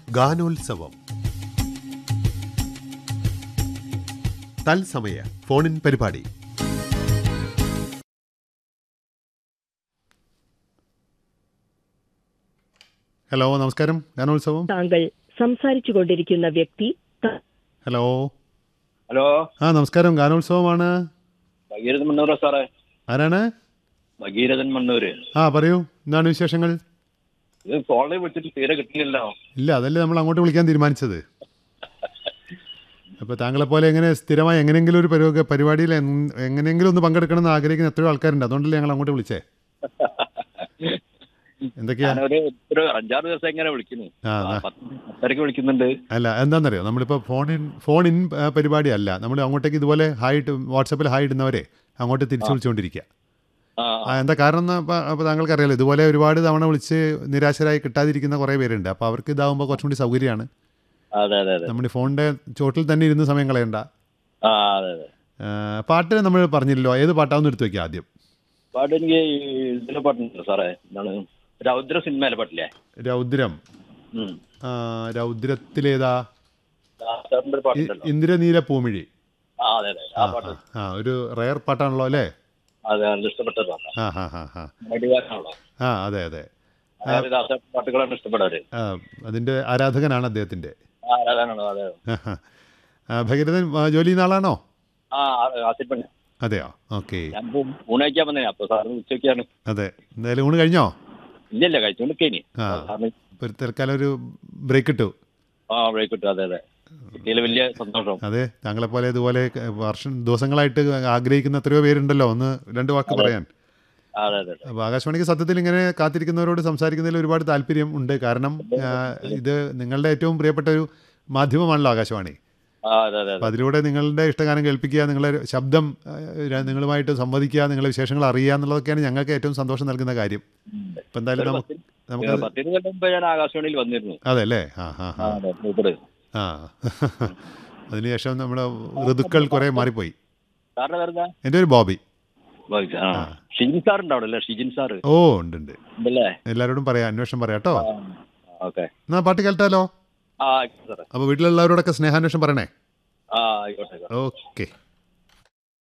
ഗാനോത്സവം തത്സമയ ഫോണിൻ പരിപാടി ഹലോ നമസ്കാരം ഗാനോത്സവം താങ്കൾ സംസാരിച്ചു കൊണ്ടിരിക്കുന്ന വ്യക്തി ത- ഹലോ ഹലോ ആ നമസ്കാരം ഗാനോത്സവമാണ് ഭഗീരഥൻ മണ്ണൂരാ സാറേ ആരാണ് ഭഗീരഥൻ മണ്ണൂര് ആ പറയൂ എന്താണ് വിശേഷങ്ങൾ ഇത് ഫോണിൽ വിളിച്ചിട്ട് തീരെ കിട്ടില്ലല്ലോ ഇല്ല അതല്ലേ നമ്മൾ അങ്ങോട്ട് വിളിക്കാൻ തീരുമാനിച്ചത് അപ്പോൾ താങ്കളെ പോലെ എങ്ങനെ സ്ഥിരമായി എങ്ങനെയെങ്കിലും ഒരു പരിപാടി പരിപാടിയിൽ എൻ- എങ്ങനെയെങ്കിലും ഒന്ന് പങ്കെടുക്കണം എന്ന് ആഗ്രഹിക്കുന്ന എത്രയോ ആൾക്കാരുണ്ട് അതുകൊണ്ടല്ലേ ഞങ്ങൾ അങ്ങോട്ട് വിളിച്ചേ എന്തൊക്കെയാ ഞാനൊരു ഒരു അഞ്ചാറ് ദിവസം എങ്ങനെ വിളിക്കുന്നു ആ, ആ, ആ. പത്ത് പത്തരക്ക് വിളിക്കുന്നുണ്ട് അല്ല എന്താണെന്നറിയോ നമ്മളിപ്പോൾ ഫോണിൻ ഫോൺ ഇൻ ആ, പരിപാടി അല്ല നമ്മൾ അങ്ങോട്ടേക്ക് ഇതുപോലെ ഹായ് ഇട്ട് വാട്സപ്പിൽ ഹായ് ഇടുന്നവരെ അങ്ങോട്ട് തിരിച്ചു വിളിച്ചുകൊണ്ടിരിക്കുക ആ ആ എന്താ കാരണം എന്ന് അപ്പോൾ അപ്പോൾ താങ്കൾക്ക് അറിയാലോ ഇതുപോലെ ഒരുപാട് തവണ വിളിച്ച് നിരാശരായി കിട്ടാതിരിക്കുന്ന കുറേ പേരുണ്ട് അപ്പോൾ അവർക്ക് ഇതാവുമ്പോൾ കുറച്ചും കൂടി സൗകര്യമാണ് അതെ അതെ അതെ നമ്മുടെ ഫോണിൻ്റെ ചോട്ടിൽ തന്നെ ഇരുന്ന് സമയം കളയണ്ട ആ അതെ അതെ ആ, പാട്ട് നമ്മൾ പറഞ്ഞില്ലല്ലോ ഏത് പാട്ടാന്ന് എടുത്തു വെക്കാം ആദ്യം പാട്ട് എനിക്ക് ഇതിലെ പാട്ടുണ്ട് സാറേ എന്താണ് രൗദ്ര സിനിമയിലെ പാട്ടില്ലേ രൗദ്രം ഉം. ആ, രൗദ്രത്തിലേതാ ദാസേട്ടൻ്റെ ഒരു ഇ- പാട്ടുണ്ടല്ലോ ഇന്ദിരനീല പൂമിഴി ആ അതെ അതെ ആ പാട്ട് ആ ഒരു റയർ പാട്ടാണല്ലോ അല്ലേ അതെ നല്ല ഇഷ്ടപ്പെട്ട ഒരു പാട്ടാണ് ആ ഹാ ഹാ ഹാ മടികാരനാണല്ലോ ആ അതെ അതെ അതായത് ദാസേട്ടൻ പാട്ടുകളാണ് ഇഷ്ടപ്പെടാറ് ആ, അതിൻ്റെ ആരാധകനാണ് അദ്ദേഹത്തിൻ്റെ ആ അതാണോ അതെ ഭഗീരഥൻ ആ, ജോലി ചെയ്യുന്ന ആളാണോ ആ ആസിഫ് പണി അതെയോ ഓക്കെ ഞാൻ ഊണയക്കാൻ വന്നേ അപ്പൊ സാറിന് ഉച്ചയ്ക്കാണ് അതെ എന്തായാലും ഊണ് കഴിഞ്ഞോ ഇല്ലല്ല കഴിച്ചോണ്ടിരിക്കേനി ആ. സാറിന് ഇപ്പൊ ഒരു തൽക്കാലം ഒരു ബ്രേക്ക് ഇട്ടു ആ അവിടെ കിട്ടും അതെ അതെ കിട്ടിയതിൽ വലിയ സന്തോഷം അതെ താങ്കളെ പോലെ ഇതുപോലെ ക- വർഷം ദിവസങ്ങളായിട്ട് ആഗ്രഹിക്കുന്ന എത്രയോ പേരുണ്ടല്ലോ ഒന്ന് രണ്ട് വാക്ക് പറയാൻ അതെ അതെ അതെ അപ്പോൾ ആകാശവാണിക്ക് സത്യത്തിൽ ഇങ്ങനെ കാത്തിരിക്കുന്നവരോട് സംസാരിക്കുന്നതിൽ ഒരുപാട് താല്പര്യം ഉണ്ട് കാരണം ആ, ഇത് നിങ്ങളുടെ ഏറ്റവും പ്രിയപ്പെട്ട ഒരു മാധ്യമമാണല്ലോ ആകാശവാണി ആ അതെ അതെ അപ്പോൾ അതെ അതിലൂടെ നിങ്ങളുടെ ഇഷ്ടഗാനം കേൾപ്പിക്കുക നിങ്ങളുടെ ശബ്ദം ആ, ര- നിങ്ങളുമായിട്ട് സംവദിക്കുക നിങ്ങളുടെ വിശേഷങ്ങൾ അറിയുക എന്നുള്ളതൊക്കെയാണ് ഞങ്ങൾക്ക് ഏറ്റവും സന്തോഷം നൽകുന്ന കാര്യം ഇപ്പം എന്തായാലും ഒരു നമുക്ക് പത്ത് നമുക്ക് പത്തിരുപത് കൊല്ലം മുമ്പ് ഞാൻ ആകാശവാണിയിൽ വന്നിരുന്നു അതെ അല്ലേ ആ ആ ആ ആ അതെ മൂപ്പര് ആ അതിനുശേഷം നമ്മുടെ ഋതുക്കൾ കുറേ മാറിപ്പോയി സാറിന്റെ പേരെന്താ എൻ്റെ ഒരു ബോബി ആ ഷിജിൻ സാർ ഉണ്ടാവണല്ലേ ഷിജിൻ സാർ ഓ ഉണ്ട് ഉണ്ട് ഉണ്ടല്ലേ എല്ലാവരോടും പറയാം അന്വേഷണം പറയാം കേട്ടോ ഓക്കെ എന്നാ പാട്ട് കേൾട്ടാലോ ആ ആയിക്കോട്ടെ സാറേ അപ്പോൾ വീട്ടിലുള്ളവരോടൊക്കെ സ്നേഹാന്വേഷണം പറയണേ ആ ആയിക്കോട്ടെ ആയിക്കോട്ടെ ഓക്കെ